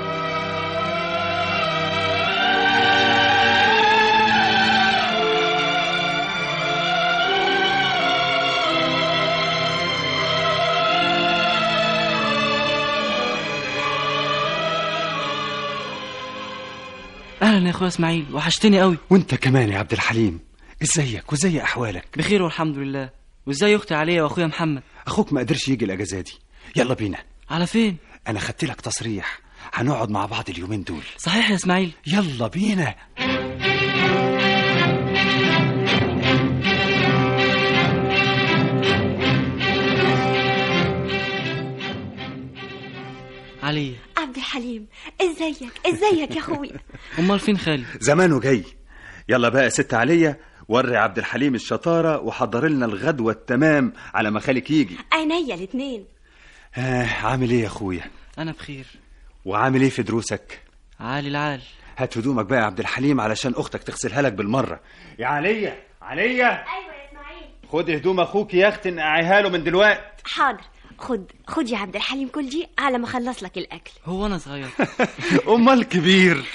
اهلا يا اخويا اسماعيل وحشتني قوي وانت كمان يا عبد الحليم ازيك وزي احوالك بخير والحمد لله وازاي اختي عليا واخويا محمد اخوك ما قدرش يجي الاجازه دي يلا بينا على فين انا خدت لك تصريح هنقعد مع بعض اليومين دول صحيح يا اسماعيل يلا بينا عليا عبد الحليم ازيك ازيك يا اخوي امال فين خالي زمانه جاي يلا بقى يا ست عليا وري عبد الحليم الشطاره وحضر لنا الغدوه التمام على ما خالك يجي عينيا الاتنين آه عامل ايه يا اخويا انا بخير وعامل ايه في دروسك عالي العال هات هدومك بقى يا عبد الحليم علشان اختك تغسلها لك بالمره يا عليا عليا ايوه يا اسماعيل خد هدوم اخوك يا اختي نقعيها له من دلوقتي حاضر خد خد يا عبد الحليم كل دي على ما اخلص لك الاكل هو انا صغير امال كبير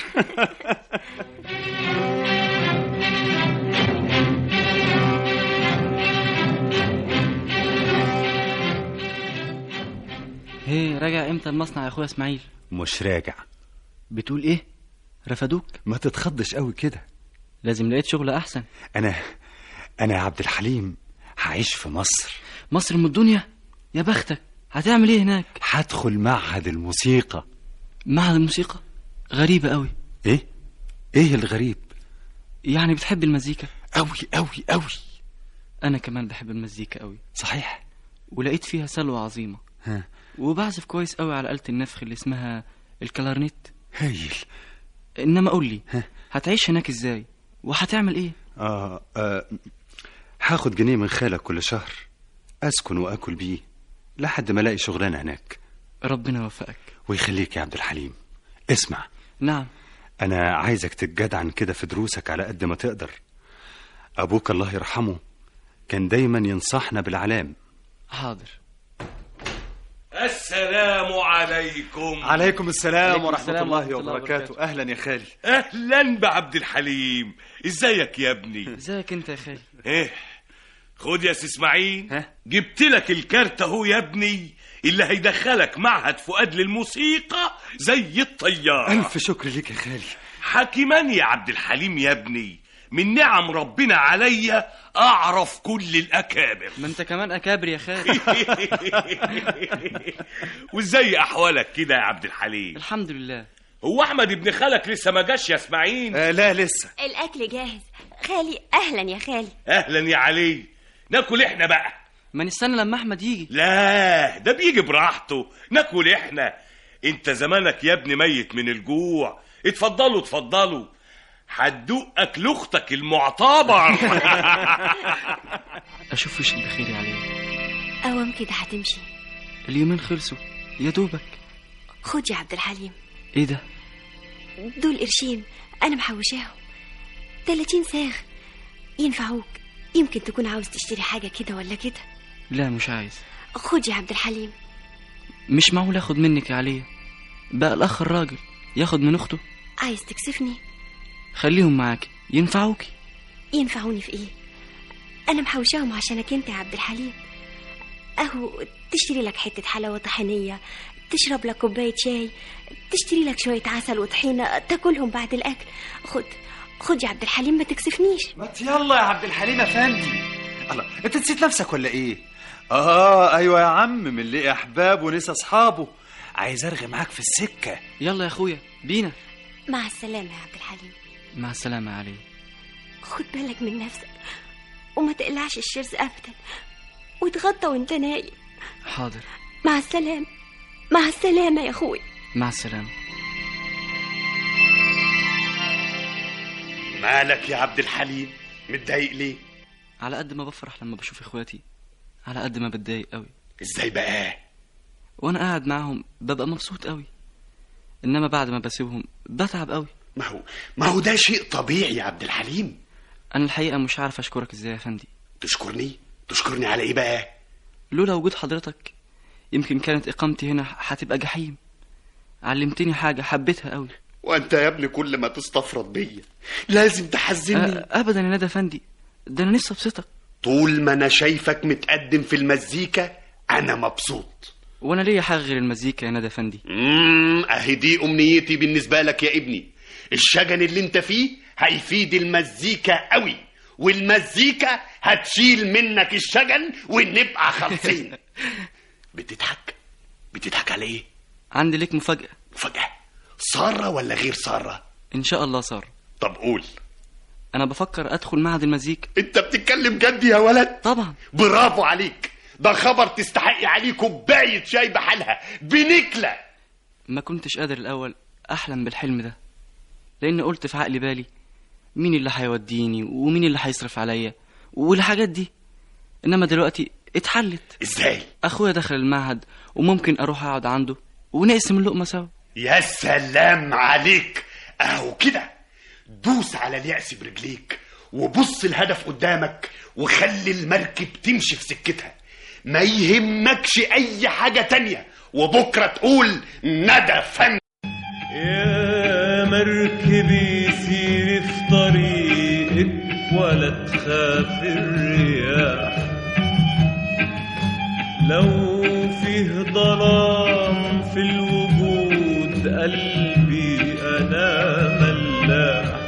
هي راجع امتى المصنع يا اخويا اسماعيل مش راجع بتقول ايه رفدوك ما تتخضش قوي كده لازم لقيت شغل احسن انا انا يا عبد الحليم هعيش في مصر مصر ام الدنيا يا بختك هتعمل ايه هناك هدخل معهد الموسيقى معهد الموسيقى غريبة قوي ايه ايه الغريب يعني بتحب المزيكا قوي قوي قوي انا كمان بحب المزيكا قوي صحيح ولقيت فيها سلوى عظيمة ها وبعزف كويس قوي على آلة النفخ اللي اسمها الكلارنيت هايل انما قول لي هتعيش هناك ازاي وهتعمل ايه آه, اه هاخد جنيه من خالك كل شهر اسكن واكل بيه لحد ما الاقي شغلانه هناك ربنا يوفقك ويخليك يا عبد الحليم اسمع نعم انا عايزك تتجدعن كده في دروسك على قد ما تقدر ابوك الله يرحمه كان دايما ينصحنا بالعلام حاضر السلام عليكم عليكم السلام عليكم ورحمة السلام الله ورحمة الله وبركاته أهلا يا خالي اهلا بعبد الحليم ازيك يا ابني ازيك انت يا خالي ايه خد يا سي اسماعيل جبت لك الكارت اهو يا ابني اللي هيدخلك معهد فؤاد للموسيقى زي الطيار ألف شكر ليك يا خالي حكيمان يا عبد الحليم يا ابني من نعم ربنا عليا اعرف كل الاكابر ما انت كمان اكابر يا خالي وازاي احوالك كده يا عبد الحليم الحمد لله هو احمد ابن خالك لسه ما جاش يا اسماعيل آه لا لسه الاكل جاهز خالي اهلا يا خالي اهلا يا علي ناكل احنا بقى ما نستنى لما احمد يجي لا ده بيجي براحته ناكل احنا انت زمانك يا ابني ميت من الجوع اتفضلوا اتفضلوا هتدوق اكل اختك المعتبر اشوف وشك بخير يا علي اوام كده هتمشي اليومين خلصوا يا دوبك خد يا عبد الحليم ايه ده دول قرشين انا محوشاهم 30 ساغ ينفعوك يمكن تكون عاوز تشتري حاجة كده ولا كده لا مش عايز خد يا عبد الحليم مش معقول اخد منك يا علي بقى الاخ الراجل ياخد من اخته عايز تكسفني خليهم معاكي ينفعوكي ينفعوني في ايه انا محوشاهم عشانك انت يا عبد الحليم اهو تشتري لك حتة حلاوة طحينية تشرب لك كوباية شاي تشتري لك شوية عسل وطحينة تاكلهم بعد الأكل خد خد يا عبد الحليم ما تكسفنيش ما يلا يا عبد الحليم افندي الله انت نسيت نفسك ولا ايه اه ايوه يا عم من لقي احباب ونسى اصحابه عايز ارغي معاك في السكه يلا يا اخويا بينا مع السلامة يا عبد الحليم مع السلامة يا علي خد بالك من نفسك وما تقلعش الشرز أبدا وتغطى وانت نايم حاضر مع السلامة مع السلامة يا أخوي مع السلامة مالك يا عبد الحليم متضايق ليه على قد ما بفرح لما بشوف اخواتي على قد ما بتضايق قوي ازاي بقى وانا قاعد معاهم ببقى مبسوط قوي انما بعد ما بسيبهم بتعب قوي ما هو ما هو ده شيء طبيعي يا عبد الحليم انا الحقيقه مش عارف اشكرك ازاي يا فندي تشكرني تشكرني على ايه بقى لولا وجود حضرتك يمكن كانت اقامتي هنا هتبقى جحيم علمتني حاجه حبيتها قوي وانت يا ابني كل ما تستفرد بيا لازم تحزنني أ- ابدا يا ندى فندي ده انا نفسي ابسطك طول ما انا شايفك متقدم في المزيكا انا مبسوط وانا ليا حاجه غير المزيكا يا ندى فندي امم اهي دي امنيتي بالنسبه لك يا ابني الشجن اللي انت فيه هيفيد المزيكا قوي والمزيكا هتشيل منك الشجن ونبقى خالصين بتضحك بتضحك على ايه عندي ليك مفاجاه مفاجاه ساره ولا غير ساره ان شاء الله صار طب قول انا بفكر ادخل معهد المزيكا انت بتتكلم جد يا ولد طبعا برافو عليك ده خبر تستحق عليه كوبايه شاي بحالها بنكله ما كنتش قادر الاول احلم بالحلم ده لان قلت في عقلي بالي مين اللي هيوديني ومين اللي هيصرف عليا والحاجات دي انما دلوقتي اتحلت ازاي اخويا دخل المعهد وممكن اروح اقعد عنده ونقسم اللقمه سوا يا سلام عليك اهو كده دوس على اليأس برجليك وبص الهدف قدامك وخلي المركب تمشي في سكتها ما يهمكش اي حاجة تانية وبكرة تقول ندى فن يا مركبي سيري في طريقك ولا تخاف الرياح لو فيه ظلام في الوجود قلبي أنا ملاح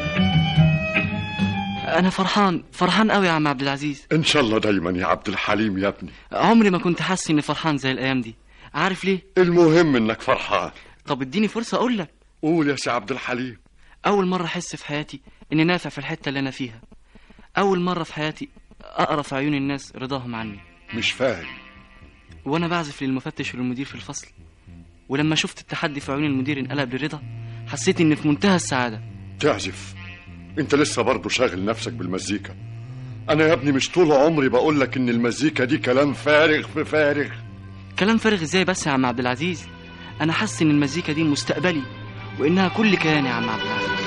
انا فرحان فرحان قوي يا عم عبد العزيز ان شاء الله دايما يا عبد الحليم يا ابني عمري ما كنت حاسس اني فرحان زي الايام دي عارف ليه المهم انك فرحان طب اديني فرصه اقول لك قول يا سي عبد الحليم اول مره احس في حياتي اني نافع في الحته اللي انا فيها اول مره في حياتي اقرا في عيون الناس رضاهم عني مش فاهم وانا بعزف للمفتش والمدير في الفصل ولما شفت التحدي في عيون المدير انقلب لرضا حسيت اني في منتهى السعاده تعزف انت لسه برضه شاغل نفسك بالمزيكا انا يا ابني مش طول عمري بقول لك ان المزيكا دي كلام فارغ في فارغ كلام فارغ ازاي بس يا عم عبد العزيز انا حاسس ان المزيكا دي مستقبلي وانها كل كياني يا عم عبد العزيز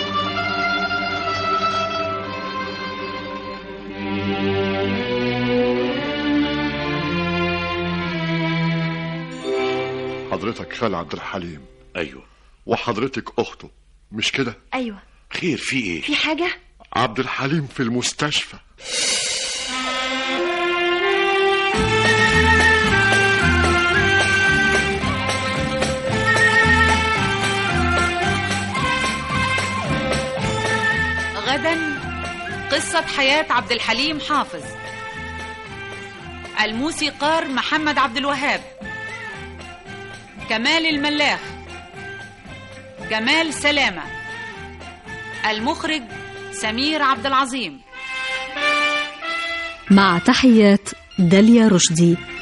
حضرتك خال عبد الحليم ايوه وحضرتك اخته مش كده ايوه خير في ايه في حاجه عبد الحليم في المستشفى غدا قصة حياة عبد الحليم حافظ الموسيقار محمد عبد الوهاب كمال الملاخ جمال سلامة المخرج سمير عبد العظيم مع تحيات داليا رشدي